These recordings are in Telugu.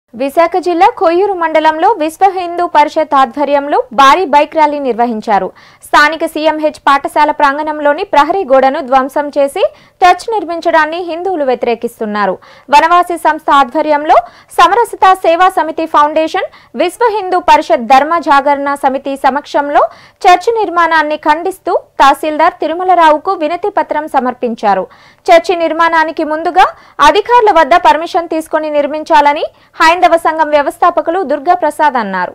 విశాఖ జిల్లా కొయ్యూరు మండలంలో విశ్వ హిందూ పరిషత్ ఆధ్వర్యంలో భారీ బైక్ ర్యాలీ నిర్వహించారు స్థానిక సీఎంహెచ్ పాఠశాల ప్రాంగణంలోని ప్రహరీ గోడను ధ్వంసం చేసి చర్చ్ నిర్మించడాన్ని హిందువులు వ్యతిరేకిస్తున్నారు వనవాసి సంస్థ ఆధ్వర్యంలో సమరసత సేవా సమితి ఫౌండేషన్ విశ్వ హిందూ పరిషత్ ధర్మ జాగరణ సమితి సమక్షంలో చర్చ్ నిర్మాణాన్ని ఖండిస్తూ తహసీల్దార్ తిరుమలరావుకు వినతి పత్రం సమర్పించారు చర్చి నిర్మాణానికి ముందుగా అధికారుల వద్ద పర్మిషన్ తీసుకుని నిర్మించాలని హైందవ సంఘం వ్యవస్థాపకులు దుర్గా ప్రసాద్ అన్నారు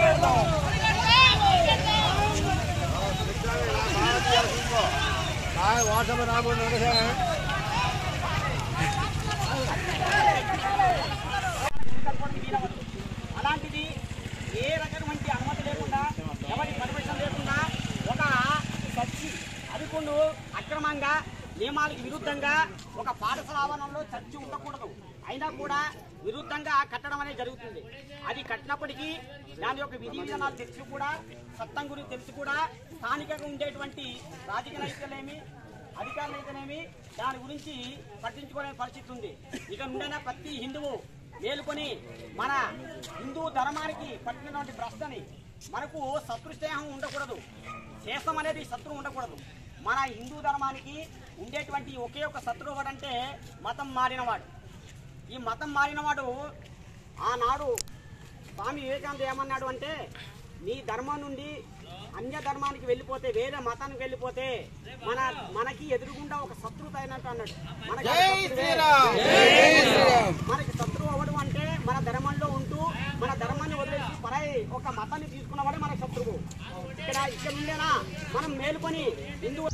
అలాంటిది ఏ రకమైన అనుమతి లేకుండా ఎవరి పర్మిషన్ లేకుండా ఒక చర్చి అది కొన్ని అక్రమంగా నియమాలకు విరుద్ధంగా ఒక పాఠశాల ఆవరణంలో చర్చి ఉండకూడదు అయినా కూడా విరుద్ధంగా కట్టడం అనేది జరుగుతుంది అది కట్టినప్పటికీ దాని యొక్క విధి విధానాలు తెలిసి కూడా చట్టం గురించి తెలిసి కూడా స్థానికంగా ఉండేటువంటి రాజకీయ నాయకులేమి అధికారులు అయితేనేమి దాని గురించి పట్టించుకునే పరిస్థితి ఉంది ఇక నుండైనా ప్రతి హిందువు మేలుకొని మన హిందూ ధర్మానికి పట్టినటువంటి ప్రశ్నని మనకు శత్రు స్నేహం ఉండకూడదు శేషం అనేది శత్రువు ఉండకూడదు మన హిందూ ధర్మానికి ఉండేటువంటి ఒకే ఒక శత్రువు ఎవడంటే మతం మారినవాడు ఈ మతం మారినవాడు ఆనాడు స్వామి వివేకానంద ఏమన్నాడు అంటే నీ ధర్మం నుండి అన్య ధర్మానికి వెళ్ళిపోతే వేరే మతానికి వెళ్ళిపోతే మన మనకి ఎదురుగుండా ఒక శత్రుత అయినట్టు అన్నాడు మనకి మనకి శత్రువు అవ్వడం అంటే మన ధర్మంలో ఉంటూ మన ధర్మాన్ని వదిలేసి పరాయి ఒక మతాన్ని తీసుకున్నవాడే మన శత్రువు ఇక్కడ ఇక్కడ ఉండేనా మనం మేలుకొని హిందూ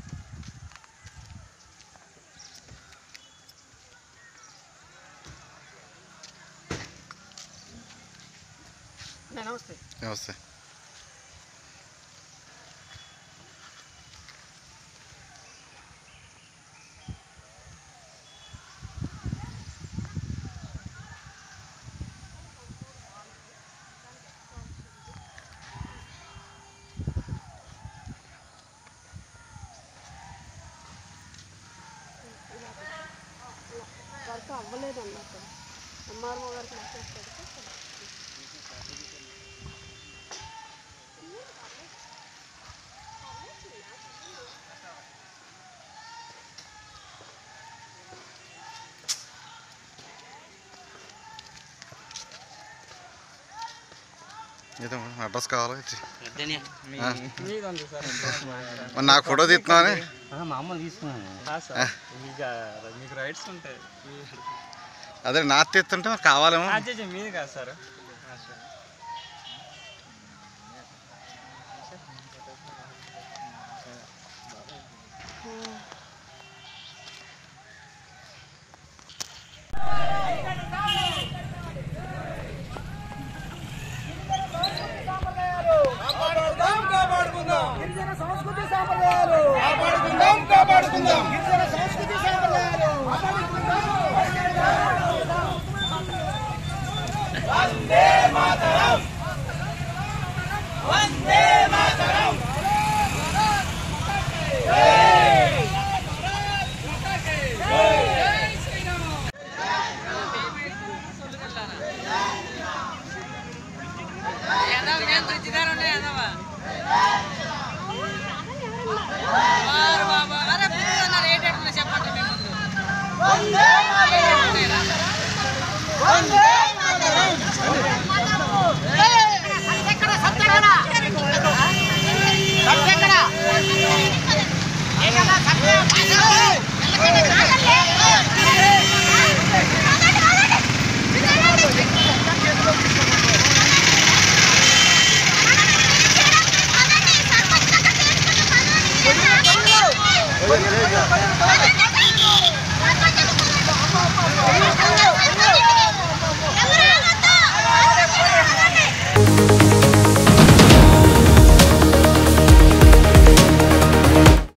నమస్తే నమస్తే వర్క్ అవ్వలేదు అన్నట్టు ఎంఆర్ఓ గారికి మెసేజ్ పెడితే ఏదో అడ్రస్ కావాలా ఇచ్చి ఆ. మీదండి సార్ మరి నాకు ఫోటో తీస్తున్నాని మామూలు తీసుకున్నాను ఇక మీకు రైట్స్ ఉంటాయి అదే నాది తీస్తుంటే మరి కావాలేమో అచ్చే మీది కాదు సార్ గిరిజన సంస్కృతి సాంప్రదాయాలు కాపాడుకుందాం కాపాడుకుందాం గిరిజన సంస్కృతి సాంప్రదాయాలు వందే